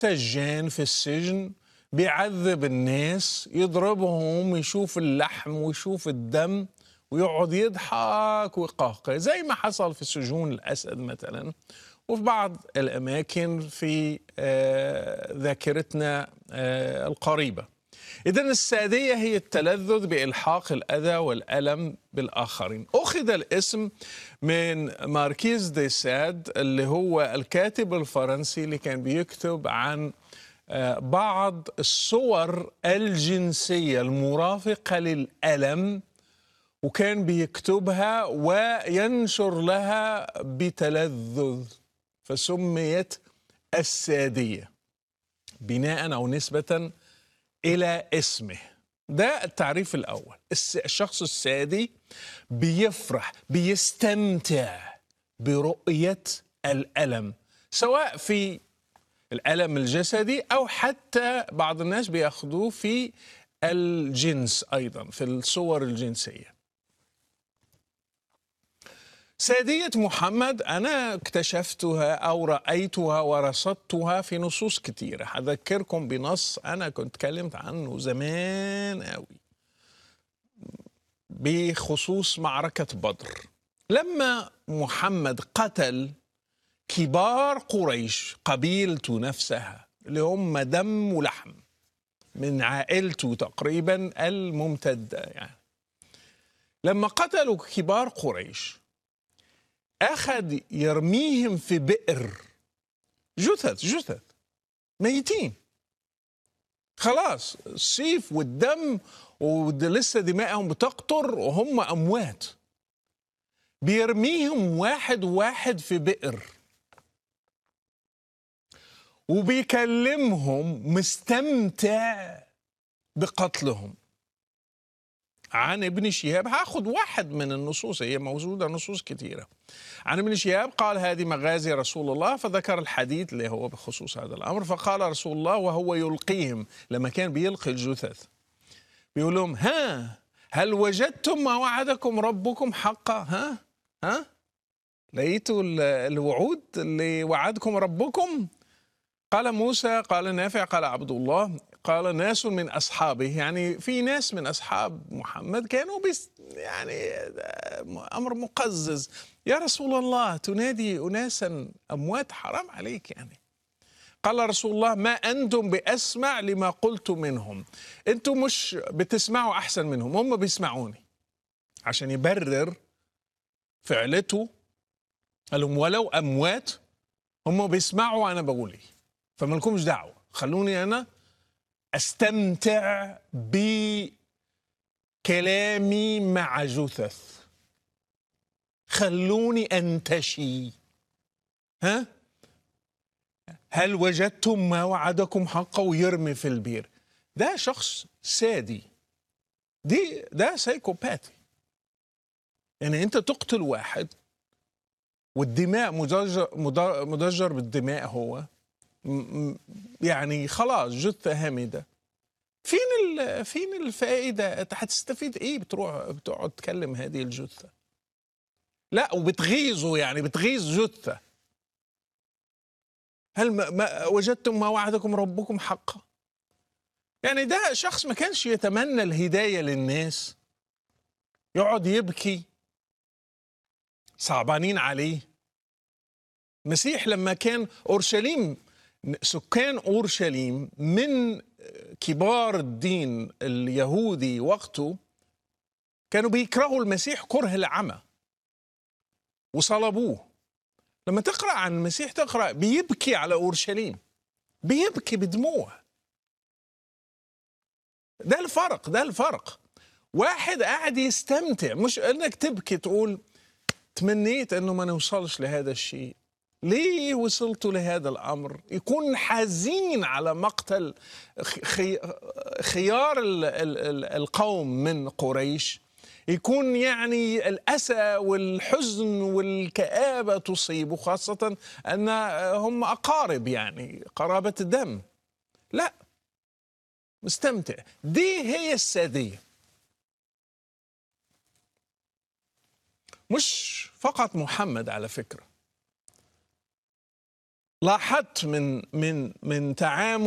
سجان في السجن بيعذب الناس يضربهم يشوف اللحم ويشوف الدم ويقعد يضحك ويقهقه زي ما حصل في سجون الأسد مثلا وفي بعض الأماكن في آه، ذاكرتنا آه، القريبة إذا السادية هي التلذذ بإلحاق الأذى والألم بالآخرين أخذ الاسم من ماركيز دي ساد اللي هو الكاتب الفرنسي اللي كان بيكتب عن آه، بعض الصور الجنسية المرافقة للألم وكان بيكتبها وينشر لها بتلذذ فسميت السادية بناء أو نسبة إلى اسمه ده التعريف الأول الس- الشخص السادي بيفرح بيستمتع برؤية الألم سواء في الألم الجسدي أو حتى بعض الناس بياخدوه في الجنس أيضا في الصور الجنسية سادية محمد أنا اكتشفتها أو رأيتها ورصدتها في نصوص كتيرة هذكركم بنص أنا كنت اتكلمت عنه زمان قوي بخصوص معركة بدر لما محمد قتل كبار قريش قبيلته نفسها اللي هم دم ولحم من عائلته تقريبا الممتدة يعني لما قتلوا كبار قريش أخذ يرميهم في بئر جثث جثث ميتين خلاص السيف والدم ولسه دمائهم بتقطر وهم أموات بيرميهم واحد واحد في بئر وبيكلمهم مستمتع بقتلهم عن ابن شهاب هاخد واحد من النصوص هي موجودة نصوص كثيرة عن ابن شهاب قال هذه مغازي رسول الله فذكر الحديث اللي هو بخصوص هذا الأمر فقال رسول الله وهو يلقيهم لما كان بيلقي الجثث بيقول لهم ها هل وجدتم ما وعدكم ربكم حقا ها ها لقيتوا ال- الوعود اللي وعدكم ربكم قال موسى قال نافع قال عبد الله قال ناس من اصحابه يعني في ناس من اصحاب محمد كانوا بس يعني امر مقزز يا رسول الله تنادي اناسا اموات حرام عليك يعني قال رسول الله ما انتم باسمع لما قلت منهم انتم مش بتسمعوا احسن منهم هم بيسمعوني عشان يبرر فعلته قال لهم ولو اموات هم بيسمعوا انا بقول ايه فمالكمش دعوه خلوني انا استمتع بكلامي مع جثث خلوني انتشي ها هل وجدتم ما وعدكم حقا ويرمي في البير ده شخص سادي دي ده سايكوباتي يعني انت تقتل واحد والدماء مدجر, مدر- مدجر بالدماء هو م- م- يعني خلاص جثة هامدة فين ال- فين الفائدة أنت هتستفيد ايه بتروح بتقعد تكلم هذه الجثة لا وبتغيظه يعني بتغيظ جثة هل ما ما وجدتم ما وعدكم ربكم حقا يعني ده شخص ما كانش يتمنى الهداية للناس يقعد يبكي صعبانين عليه مسيح لما كان اورشليم سكان اورشليم من كبار الدين اليهودي وقته كانوا بيكرهوا المسيح كره العمى وصلبوه لما تقرا عن المسيح تقرا بيبكي على اورشليم بيبكي بدموع ده الفرق ده الفرق واحد قاعد يستمتع مش انك تبكي تقول تمنيت انه ما نوصلش لهذا الشيء ليه وصلتوا لهذا الامر يكون حزين على مقتل خي خيار ال ال ال القوم من قريش يكون يعني الاسى والحزن والكابه تصيبه خاصه ان هم اقارب يعني قرابه دم لا مستمتع دي هي الساديه مش فقط محمد على فكره لاحظت من من من تعامل